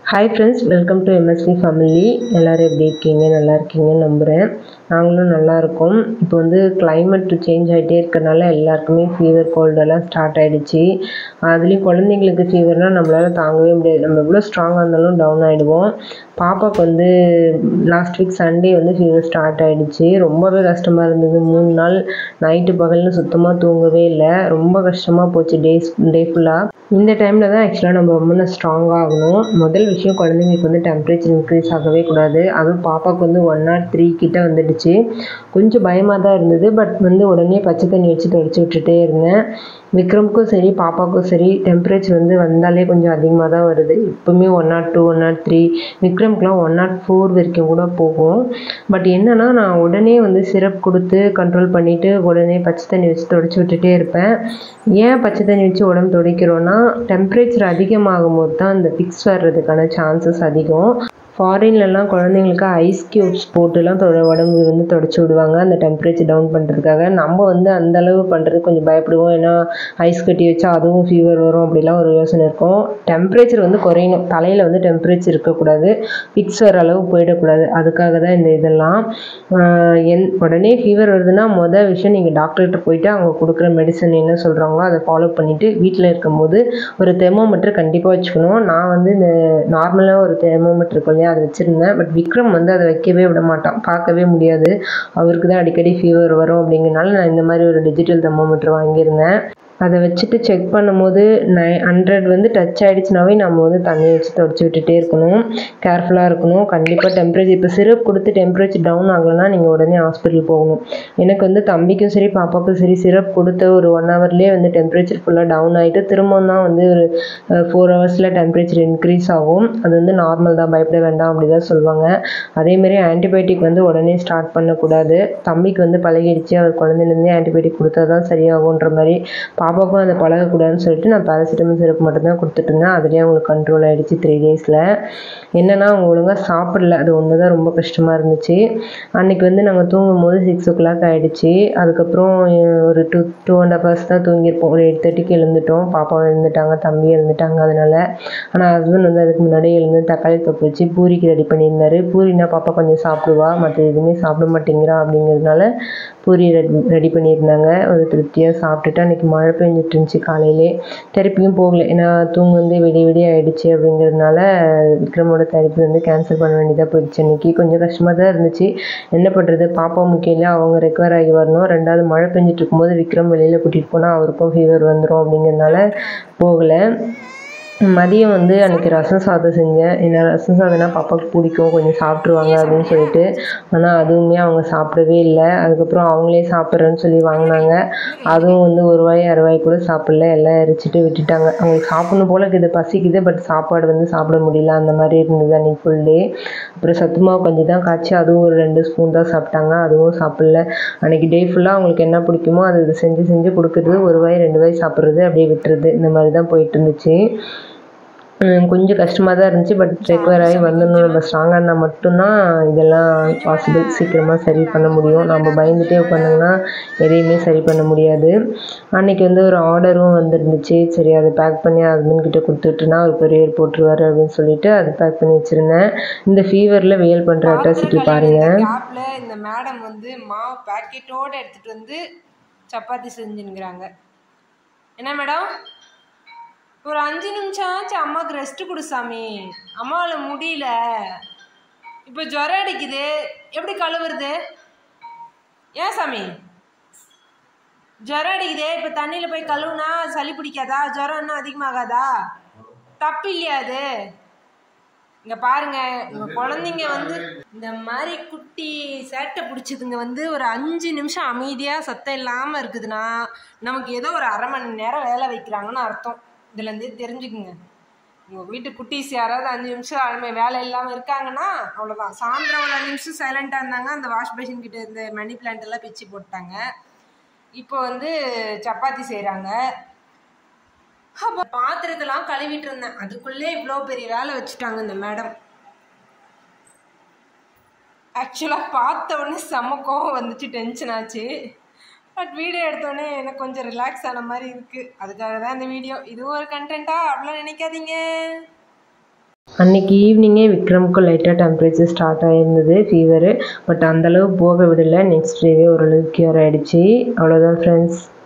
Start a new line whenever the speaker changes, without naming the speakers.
hi friends welcome to MSV family எல்லோரும் எப்படி இருக்கீங்க நல்லா இருக்கீங்கன்னு நம்புகிறேன் நாங்களும் நல்லா இருக்கோம் இப்போ வந்து climate சேஞ்ச் ஆகிட்டே இருக்கறனால எல்லாருக்குமே ஃபீவர் கோல்டெல்லாம் ஸ்டார்ட் ஆகிடுச்சு அதுலேயும் குழந்தைங்களுக்கு ஃபீவர்னால் நம்மளால் தாங்கவே முடியாது நம்ம எவ்வளோ ஸ்ட்ராங்காக இருந்தாலும் டவுன் ஆகிடுவோம் பாப்பாவுக்கு வந்து லாஸ்ட் வீக் சண்டே வந்து ஃபீவர் ஸ்டார்ட் ஆகிடுச்சு ரொம்பவே கஷ்டமாக இருந்தது மூணு நாள் நைட்டு பகல்னு சுத்தமாக தூங்கவே இல்லை ரொம்ப கஷ்டமாக போச்சு டேஸ் டே ஃபுல்லாக இந்த டைமில் தான் ஆக்சுவலாக நம்ம ரொம்ப ஸ்ட்ராங்காக ஆகணும் முதல் விஷயம் குழந்தைங்களுக்கு வந்து டெம்பரேச்சர் இன்க்ரீஸ் ஆகவே கூடாது அதுவும் பாப்பாவுக்கு வந்து ஒன் நாட் த்ரீ கிட்ட வந்துடுச்சு கொஞ்சம் பயமாக தான் இருந்தது பட் வந்து உடனே பச்சை தண்ணி வச்சு தொடச்சி விட்டுட்டே இருந்தேன் விக்ரமுக்கும் சரி பாப்பாவுக்கும் சரி டெம்பரேச்சர் வந்து வந்தாலே கொஞ்சம் அதிகமாக தான் வருது இப்போவுமே one nought two one nought three விக்ரம்க்குலாம் ஒன் நாட் ஃபோர் வரைக்கும் கூட போகும் பட் என்னென்னா நான் உடனே வந்து சிரப் கொடுத்து கண்ட்ரோல் பண்ணிவிட்டு உடனே பச்சை தண்ணி வச்சு தொடச்சி விட்டுட்டே இருப்பேன் ஏன் பச்சை தண்ணி வச்சு உடம்பு துடைக்கிறோன்னா டெம்பரேச்சர் அதிகமாகும் போது தான் இந்த ஃபிக்ஸ் வர்றதுக்கான சான்சஸ் அதிகம் ஃபாரின்லலாம் குழந்தைங்களுக்கு ஐஸ் க்யூப்ஸ் போட்டுலாம் தொட உடம்பு வந்து தொடச்சி விடுவாங்க அந்த டெம்பரேச்சர் டவுன் பண்ணுறதுக்காக நம்ம வந்து அந்த அளவு பண்ணுறதுக்கு கொஞ்சம் பயப்படுவோம் ஏன்னா ஐஸ் கட்டி வச்சா அதுவும் ஃபீவர் வரும் அப்படிலாம் ஒரு யோசனை இருக்கும் டெம்பரேச்சர் வந்து குறையணும் தலையில் வந்து டெம்பரேச்சர் இருக்கக்கூடாது ஃபிக்ஸ் வர அளவு போயிடக்கூடாது அதுக்காக தான் இந்த இதெல்லாம் ஆஹ் என் உடனே ஃபீவர் வருதுன்னா மொதல் விஷயம் நீங்கள் டாக்டர்கிட்ட போயிட்டு அவங்க கொடுக்குற மெடிசன் என்ன சொல்கிறாங்களோ அதை ஃபாலோ பண்ணிவிட்டு வீட்டில் இருக்கும்போது ஒரு தெர்மோமீட்டர் கண்டிப்பாக வச்சுக்கணும் நான் வந்து இந்த நார்மலாக ஒரு தெர்மோமீட்டர் இருக்கும் இல்லையா அதை வச்சுருந்தேன் பட் விக்ரம் வந்து அதை வைக்கவே விட மாட்டான் பார்க்கவே முடியாது அவருக்கு தான் அடிக்கடி ஃபீவர் வரும் அப்படிங்கிறனால நான் இந்த மாதிரி ஒரு டிஜிட்டல் தெர்மோமீட்டர் வாங்கியிருந்தேன் அதை வச்சுட்டு செக் பண்ணும்போது நை ஹண்ட்ரட் வந்து டச் ஆகிடுச்சுனாவே நம்ம வந்து தண்ணி வச்சு தொடச்சி விட்டுட்டே இருக்கணும் கேர்ஃபுல்லாக இருக்கணும் கண்டிப்பாக டெம்பரேச்சர் இப்போ சிரப் கொடுத்து டெம்பரேச்சர் டவுன் ஆகலைன்னா நீங்கள் உடனே ஹாஸ்பிட்டல் போகணும் எனக்கு வந்து தம்பிக்கும் சரி பாப்பாவுக்கும் சரி சிரப் கொடுத்த ஒரு ஒன் ஹவர்லேயே வந்து டெம்பரேச்சர் ஃபுல்லாக டவுன் ஆகிட்டு திரும்பவும் தான் வந்து ஒரு ஃபோர் ஹவர்ஸில் டெம்பரேச்சர் இன்க்ரீஸ் ஆகும் அது வந்து நார்மல் தான் பயப்பட வேண்டாம் அப்படி தான் சொல்லுவாங்க அதேமாரி ஆன்டிபயோட்டிக் வந்து உடனே ஸ்டார்ட் பண்ணக்கூடாது தம்பிக்கு வந்து பழகிடுச்சு அவர் குழந்தைலேருந்தே ஆன்டிபயோட்டிக் கொடுத்தா தான் சரியாகுன்ற மாதிரி பாப்பாவுக்கும் அதை பழகக்கூடாதுன்னு சொல்லிட்டு நான் பேராசிட்டமல் சிரப் மட்டும் தான் கொடுத்துட்டு இருந்தேன் அதுலேயே அவங்களுக்கு கண்ட்ரோல் ஆகிடுச்சு த்ரீ டேஸில் என்னென்னா அவங்க ஒழுங்காக சாப்பிடல அது ஒன்று தான் ரொம்ப கஷ்டமாக இருந்துச்சு அன்றைக்கி வந்து நாங்கள் தூங்கும் போது சிக்ஸ் ஓ கிளாக் ஆகிடுச்சு அதுக்கப்புறம் ஒரு two two and half hours தான் தூங்கியிருப்போம் ஒரு எயிட் தேர்ட்டிக்கு எழுந்துட்டோம் பாப்பா எழுந்துட்டாங்க தம்பி எழுந்துட்டாங்க அதனால் ஆனால் ஹஸ்பண்ட் வந்து அதுக்கு முன்னாடியே எழுந்து தக்காளி தொப்பு வச்சு பூரிக்கு ரெடி பண்ணியிருந்தாரு பூரினா பாப்பா கொஞ்சம் சாப்பிடுவா மற்ற எதுவுமே சாப்பிட மாட்டேங்கிறா அப்படிங்கிறதுனால பூரி ரெடி ரெடி பண்ணியிருந்தாங்க ஒரு திருப்தியாக சாப்பிட்டுட்டு அன்றைக்கி மழை பெஞ்சிட்டு இருந்துச்சு காலையிலே தெரப்பியும் போகல ஏன்னா தூங்க வந்து விடிய விடிய ஆயிடுச்சு அப்படிங்கிறதுனால விக்ரமோட தெரப்பி வந்து கேன்சல் பண்ண வேண்டியதாக போயிடுச்சு அன்றைக்கி கொஞ்சம் கஷ்டமாக தான் இருந்துச்சு என்ன பண்ணுறது பாப்பா முக்கியம் இல்லை அவங்க ரெக்கவர் ஆகி வரணும் ரெண்டாவது மழை பெஞ்சிட்டு இருக்கும்போது விக்ரம் வெளியில் கூட்டிகிட்டு போனால் அவருக்கும் ஃபீவர் வந்துடும் அப்படிங்கிறதுனால போகலை மதியம் வந்து அன்றைக்கி ரசம் சாதம் செஞ்சேன் ஏன்னா ரசம் சாதம்னா பாப்பாவுக்கு பிடிக்கும் கொஞ்சம் சாப்பிட்ருவாங்க அப்படின்னு சொல்லிட்டு ஆனால் அதுவுமே அவங்க சாப்பிடவே இல்லை அதுக்கப்புறம் அவங்களே சாப்பிட்றேன்னு சொல்லி வாங்கினாங்க அதுவும் வந்து ஒரு வாய் அரை வாய் கூட சாப்பிடல எல்லாம் எரிச்சிட்டு விட்டுட்டாங்க அவங்களுக்கு சாப்பிடணும் போல இருக்குது பசிக்குது பட் சாப்பாடு வந்து சாப்பிட முடியல அந்த மாதிரி இருந்தது அன்றைக்கி ஃபுல் டே அப்புறம் சத்து மாவு கொஞ்சம் தான் காய்ச்சி அதுவும் ஒரு ரெண்டு ஸ்பூன் தான் சாப்பிட்டாங்க அதுவும் சாப்பிடல அன்றைக்கி டே ஃபுல்லாக அவங்களுக்கு என்ன பிடிக்குமோ அது செஞ்சு செஞ்சு கொடுக்குறது ஒரு வாய் ரெண்டு வாய் சாப்பிட்றது அப்படியே விட்டுறது இந்த மாதிரி தான் போயிட்டு இருந்துச்சு கொஞ்சம் கஷ்டமாக தான் இருந்துச்சு பட் ரெக்கவர் ஆகி வந்துடணும் நம்ம ஸ்ட்ராங்காக இருந்தால் மட்டும்தான் இதெல்லாம் பாசிபிள் சீக்கிரமாக சரி பண்ண முடியும் நம்ம பயந்துட்டே உட்காந்தோங்கன்னா எதையுமே சரி பண்ண முடியாது அன்றைக்கி வந்து ஒரு ஆர்டரும் வந்துருந்துச்சு சரி அதை பேக் பண்ணி ஹஸ்பண்ட் கிட்ட கொடுத்துட்டுனா அவர் கொரியர் போட்டுருவார் அப்படின்னு சொல்லிட்டு அதை பேக் பண்ணி வச்சுருந்தேன் இந்த ஃபீவரில் வியல் பண்ணுற அட்ராசிட்டி பாருங்கள்
கேப்ல இந்த மேடம் வந்து மாவு பாக்கெட்டோட எடுத்துட்டு வந்து சப்பாத்தி செஞ்சுனுங்கிறாங்க என்ன மேடம் ஒரு அஞ்சு நிமிஷம் ஆச்சு அம்மாவுக்கு ரெஸ்ட் கொடு சாமி அம்மாவால் முடியல இப்போ ஜுரம் அடிக்குது எப்படி கழுவுறது ஏன் சாமி ஜுரம் அடிக்குதே இப்போ தண்ணியில் போய் கழுவுனா சளி பிடிக்காதா ஜுரம் இன்னும் அதிகமாகாதா தப்பு இல்லையா அது இங்க பாருங்க உங்க குழந்தைங்க வந்து இந்த மாதிரி குட்டி சேட்டை பிடிச்சதுங்க வந்து ஒரு அஞ்சு நிமிஷம் அமைதியா சத்தம் இல்லாம இருக்குதுன்னா நமக்கு ஏதோ ஒரு அரை மணி நேரம் வேலை வைக்கிறாங்கன்னு அர்த்தம் இதுல இருந்தே தெரிஞ்சுக்குங்க உங்க வீட்டு குட்டீஸ் யாராவது அஞ்சு நிமிஷம் அழுமை வேலை இல்லாம இருக்காங்கன்னா அவ்வளவுதான் சாயந்தரம் ஒரு அஞ்சு நிமிஷம் சைலண்டா இருந்தாங்க அந்த வாஷ் பேஷன் கிட்ட இந்த மணி பிளான்ட் எல்லாம் பிச்சு போட்டாங்க இப்போ வந்து சப்பாத்தி செய்றாங்க அப்போ பாத்திரத்தெல்லாம் கழுவிட்டு இருந்தேன் அதுக்குள்ளே இவ்வளோ பெரிய வேலை வச்சுட்டாங்க இந்த மேடம் ஆக்சுவலாக பார்த்த உடனே செம்ம கோவம் வந்துச்சு டென்ஷன் ஆச்சு பட் வீடியோ எடுத்தோடனே எனக்கு கொஞ்சம் ரிலாக்ஸ் ஆன மாதிரி இருக்குது அதுக்காக தான் இந்த வீடியோ இது ஒரு கண்டென்ட்டா அப்படிலாம் நினைக்காதீங்க
அன்னைக்கு ஈவினிங்கே விக்ரமுக்கு லைட்டாக டெம்பரேச்சர் ஸ்டார்ட் ஆகிருந்தது ஃபீவரு பட் அந்தளவு போக விடலை நெக்ஸ்ட் டேவே ஓரளவுக்கு க்யூர் ஆகிடுச்சு அவ்வளோதான் ஃப்ரெண்ட்ஸ்